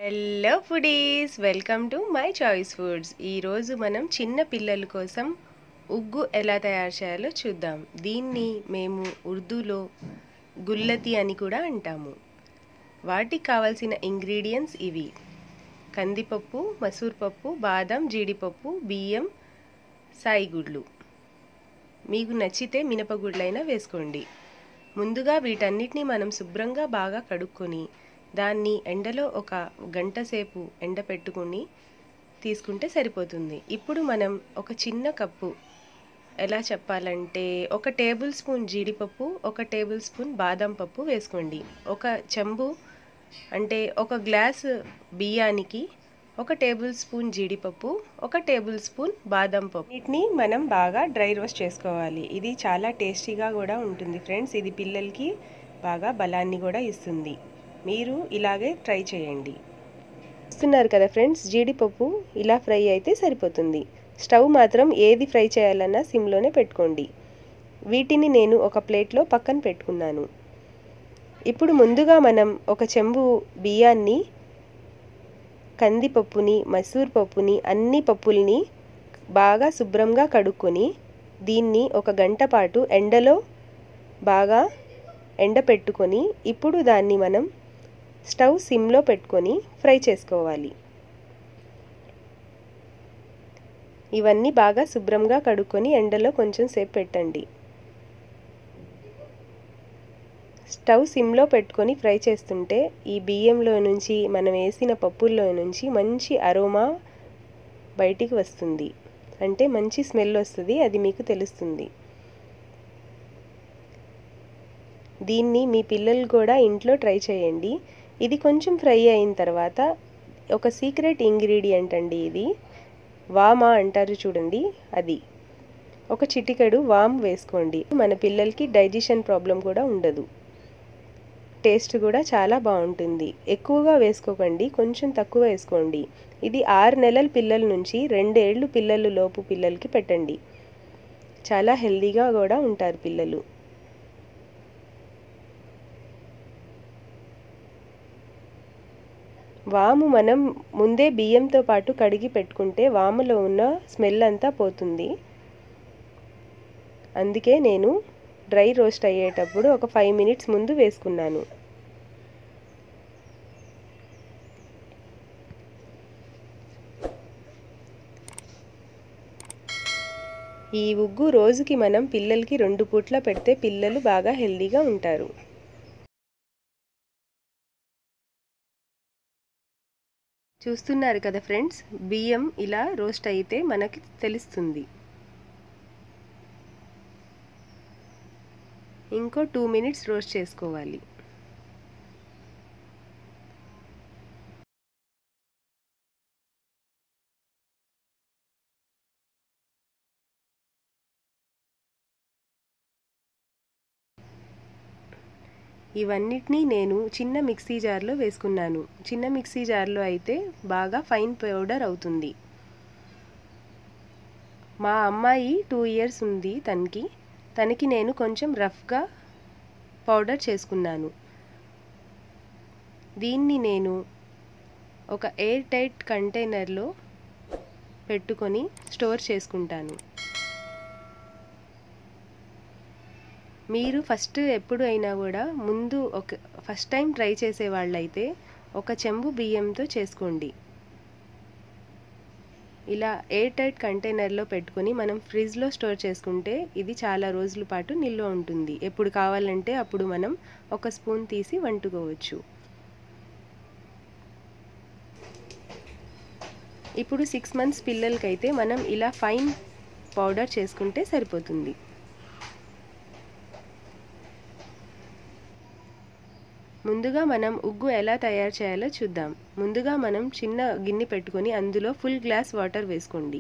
Hello foodies welcome to my choice foods ఈరోజు మనం చిన్న పిల్లల కోసం ఉగ్గు ఎలా తయారు చేయాలో చూద్దాం దీన్ని మేము ఉర్దూలో గుల్లతి అని కూడా అంటాము వాటికి కావాల్సిన ఇంగ్రీడియంట్స్ ఇవి కందిపప్పు మసూర్ పప్పు బాదం జీడిపప్పు బియ్యం సాయిగుడ్లు మీకు నచ్చితే మినపగుడ్లైనా వేసుకోండి ముందుగా వీటన్నిటిని మనం శుభ్రంగా బాగా కడుక్కొని దాన్ని ఎండలో ఒక గంట సేపు ఎండ పెట్టుకుని తీసుకుంటే సరిపోతుంది ఇప్పుడు మనం ఒక చిన్న కప్పు ఎలా చెప్పాలంటే ఒక టేబుల్ స్పూన్ జీడిపప్పు ఒక టేబుల్ స్పూన్ బాదం పప్పు వేసుకోండి ఒక చెంబు అంటే ఒక గ్లాస్ బియ్యానికి ఒక టేబుల్ స్పూన్ జీడిపప్పు ఒక టేబుల్ స్పూన్ బాదం పప్పు వీటిని మనం బాగా డ్రై రోస్ట్ చేసుకోవాలి ఇది చాలా టేస్టీగా కూడా ఉంటుంది ఫ్రెండ్స్ ఇది పిల్లలకి బాగా బలాన్ని కూడా ఇస్తుంది మీరు ఇలాగే ట్రై చేయండి చూస్తున్నారు కదా ఫ్రెండ్స్ జీడిపప్పు ఇలా ఫ్రై అయితే సరిపోతుంది స్టవ్ మాత్రం ఏది ఫ్రై చేయాలన్నా సిమ్లోనే పెట్టుకోండి వీటిని నేను ఒక ప్లేట్లో పక్కన పెట్టుకున్నాను ఇప్పుడు ముందుగా మనం ఒక చెంబు బియ్యాన్ని కందిపప్పుని మసూర్ పప్పుని అన్ని పప్పుల్ని బాగా శుభ్రంగా కడుక్కొని దీన్ని ఒక గంట పాటు ఎండలో బాగా ఎండ పెట్టుకొని ఇప్పుడు దాన్ని మనం స్టవ్ సిమ్లో పెట్టుకొని ఫ్రై చేసుకోవాలి ఇవన్నీ బాగా శుభ్రంగా కడుక్కొని ఎండలో కొంచెం సేపు పెట్టండి స్టవ్ సిమ్లో పెట్టుకొని ఫ్రై చేస్తుంటే ఈ బియ్యంలో నుంచి మనం వేసిన పప్పుల్లో నుంచి మంచి అరోమా బయటికి వస్తుంది అంటే మంచి స్మెల్ వస్తుంది అది మీకు తెలుస్తుంది దీన్ని మీ పిల్లలు కూడా ఇంట్లో ట్రై చేయండి ఇది కొంచెం ఫ్రై అయిన తర్వాత ఒక సీక్రెట్ ఇంగ్రీడియంట్ అండి ఇది వామా అంటారు చూడండి అది ఒక చిటికెడు వామ్ వేసుకోండి మన పిల్లలకి డైజెషన్ ప్రాబ్లం కూడా ఉండదు టేస్ట్ కూడా చాలా బాగుంటుంది ఎక్కువగా వేసుకోకండి కొంచెం తక్కువ వేసుకోండి ఇది ఆరు నెలల పిల్లల నుంచి రెండేళ్ళు పిల్లలు లోపు పిల్లలకి పెట్టండి చాలా హెల్దీగా కూడా ఉంటారు పిల్లలు వాము మనం ముందే బియ్యంతో పాటు కడిగి పెట్టుకుంటే వాములో ఉన్న స్మెల్ అంతా పోతుంది అందుకే నేను డ్రై రోస్ట్ అయ్యేటప్పుడు ఒక ఫైవ్ మినిట్స్ ముందు వేసుకున్నాను ఈ ఉగ్గు రోజుకి మనం పిల్లలకి రెండు పూట్ల పెడితే పిల్లలు బాగా హెల్దీగా ఉంటారు చూస్తున్నారు కదా ఫ్రెండ్స్ బియ్యం ఇలా రోస్ట్ అయితే మనకి తెలుస్తుంది ఇంకో టూ మినిట్స్ రోస్ట్ చేసుకోవాలి ఇవన్నిటినీ నేను చిన్న మిక్సీ జార్లో వేసుకున్నాను చిన్న మిక్సీ జార్లో అయితే బాగా ఫైన్ పౌడర్ అవుతుంది మా అమ్మాయి టూ ఇయర్స్ ఉంది తనకి తనకి నేను కొంచెం రఫ్గా పౌడర్ చేసుకున్నాను దీన్ని నేను ఒక ఎయిర్ టైట్ కంటైనర్లో పెట్టుకొని స్టోర్ చేసుకుంటాను మీరు ఫస్ట్ ఎప్పుడు అయినా కూడా ముందు ఒక ఫస్ట్ టైం ట్రై చేసే వాళ్ళైతే ఒక చెంబు బియ్యంతో చేసుకోండి ఇలా ఎయిర్ టైట్ కంటైనర్లో పెట్టుకొని మనం ఫ్రిడ్జ్లో స్టోర్ చేసుకుంటే ఇది చాలా రోజుల పాటు నిల్వ ఉంటుంది ఎప్పుడు కావాలంటే అప్పుడు మనం ఒక స్పూన్ తీసి వండుకోవచ్చు ఇప్పుడు సిక్స్ మంత్స్ పిల్లలకైతే మనం ఇలా ఫైన్ పౌడర్ చేసుకుంటే సరిపోతుంది ముందుగా మనం ఉగ్గు ఎలా తయారు చేయాలో చూద్దాం ముందుగా మనం చిన్న గిన్నె పెట్టుకొని అందులో ఫుల్ గ్లాస్ వాటర్ వేసుకోండి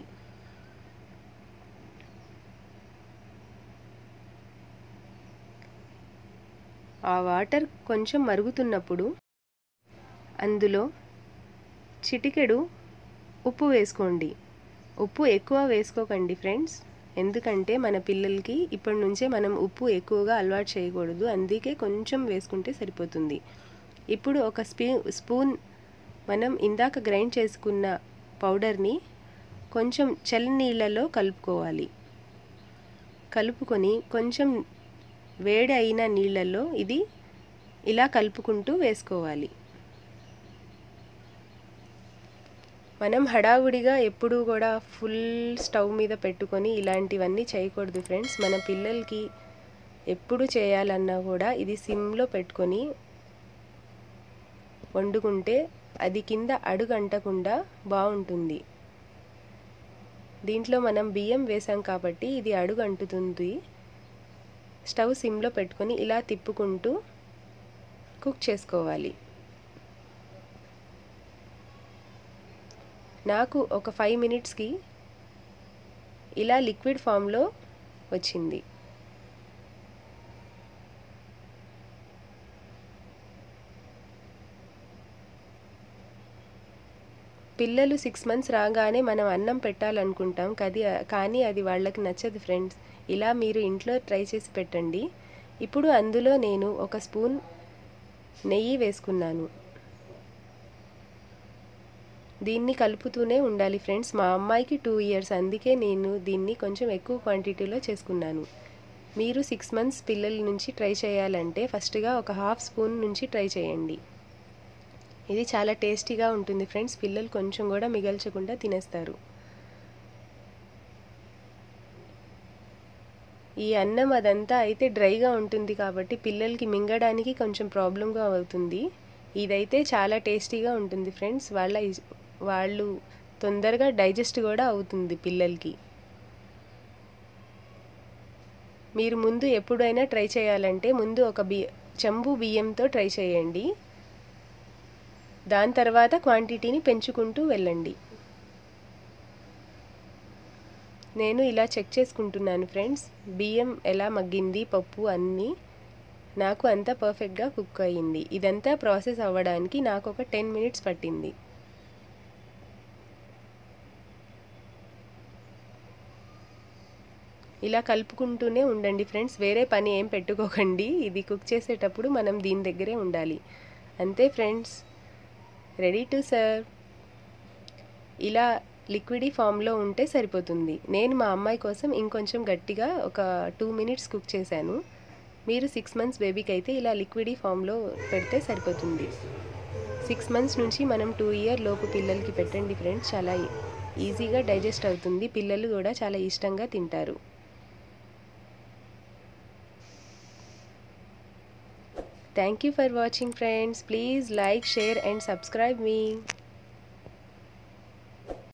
ఆ వాటర్ కొంచెం మరుగుతున్నప్పుడు అందులో చిటికెడు ఉప్పు వేసుకోండి ఉప్పు ఎక్కువ వేసుకోకండి ఫ్రెండ్స్ ఎందుకంటే మన పిల్లలకి ఇప్పటి నుంచే మనం ఉప్పు ఎక్కువగా అలవాటు చేయకూడదు అందుకే కొంచెం వేసుకుంటే సరిపోతుంది ఇప్పుడు ఒక స్పీ స్పూన్ మనం ఇందాక గ్రైండ్ చేసుకున్న పౌడర్ని కొంచెం చల్ల నీళ్ళలో కలుపుకోవాలి కలుపుకొని కొంచెం వేడి అయిన నీళ్ళల్లో ఇది ఇలా కలుపుకుంటూ వేసుకోవాలి మనం హడావుడిగా ఎప్పుడూ కూడా ఫుల్ స్టవ్ మీద పెట్టుకొని ఇలాంటివన్నీ చేయకూడదు ఫ్రెండ్స్ మన పిల్లలకి ఎప్పుడు చేయాలన్నా కూడా ఇది సిమ్లో పెట్టుకొని వండుకుంటే అది కింద అడుగంటకుండా బాగుంటుంది దీంట్లో మనం బియ్యం వేసాం కాబట్టి ఇది అడుగు అంటుతుంది స్టవ్ సిమ్లో పెట్టుకొని ఇలా తిప్పుకుంటూ కుక్ చేసుకోవాలి నాకు ఒక ఫైవ్ మినిట్స్కి ఇలా లిక్విడ్ ఫామ్లో వచ్చింది పిల్లలు సిక్స్ మంత్స్ రాగానే మనం అన్నం పెట్టాలనుకుంటాం కది కానీ అది వాళ్ళకి నచ్చదు ఫ్రెండ్స్ ఇలా మీరు ఇంట్లో ట్రై చేసి పెట్టండి ఇప్పుడు అందులో నేను ఒక స్పూన్ నెయ్యి వేసుకున్నాను దీన్ని కలుపుతూనే ఉండాలి ఫ్రెండ్స్ మా అమ్మాయికి టూ ఇయర్స్ అందుకే నేను దీన్ని కొంచెం ఎక్కువ క్వాంటిటీలో చేసుకున్నాను మీరు సిక్స్ మంత్స్ పిల్లల నుంచి ట్రై చేయాలంటే ఫస్ట్గా ఒక హాఫ్ స్పూన్ నుంచి ట్రై చేయండి ఇది చాలా టేస్టీగా ఉంటుంది ఫ్రెండ్స్ పిల్లలు కొంచెం కూడా మిగల్చకుండా తినేస్తారు ఈ అన్నం అదంతా అయితే డ్రైగా ఉంటుంది కాబట్టి పిల్లలకి మింగడానికి కొంచెం ప్రాబ్లంగా అవుతుంది ఇదైతే చాలా టేస్టీగా ఉంటుంది ఫ్రెండ్స్ వాళ్ళ వాళ్ళు తొందరగా డైజెస్ట్ కూడా అవుతుంది పిల్లలకి మీరు ముందు ఎప్పుడైనా ట్రై చేయాలంటే ముందు ఒక బియ్య చెంబు బియ్యంతో ట్రై చేయండి దాని తర్వాత క్వాంటిటీని పెంచుకుంటూ వెళ్ళండి నేను ఇలా చెక్ చేసుకుంటున్నాను ఫ్రెండ్స్ బియ్యం ఎలా మగ్గింది పప్పు అన్నీ నాకు అంతా పర్ఫెక్ట్గా కుక్ అయ్యింది ఇదంతా ప్రాసెస్ అవ్వడానికి నాకు ఒక టెన్ మినిట్స్ పట్టింది ఇలా కలుపుకుంటూనే ఉండండి ఫ్రెండ్స్ వేరే పని ఏం పెట్టుకోకండి ఇది కుక్ చేసేటప్పుడు మనం దీని దగ్గరే ఉండాలి అంతే ఫ్రెండ్స్ రెడీ టు సర్వ్ ఇలా లిక్విడీ ఫామ్లో ఉంటే సరిపోతుంది నేను మా అమ్మాయి కోసం ఇంకొంచెం గట్టిగా ఒక టూ మినిట్స్ కుక్ చేశాను మీరు సిక్స్ మంత్స్ బేబీకి అయితే ఇలా లిక్విడీ ఫామ్లో పెడితే సరిపోతుంది సిక్స్ మంత్స్ నుంచి మనం టూ ఇయర్ లోపు పిల్లలకి పెట్టండి ఫ్రెండ్స్ చాలా ఈజీగా డైజెస్ట్ అవుతుంది పిల్లలు కూడా చాలా ఇష్టంగా తింటారు Thank you for watching friends. Please like, share and subscribe me.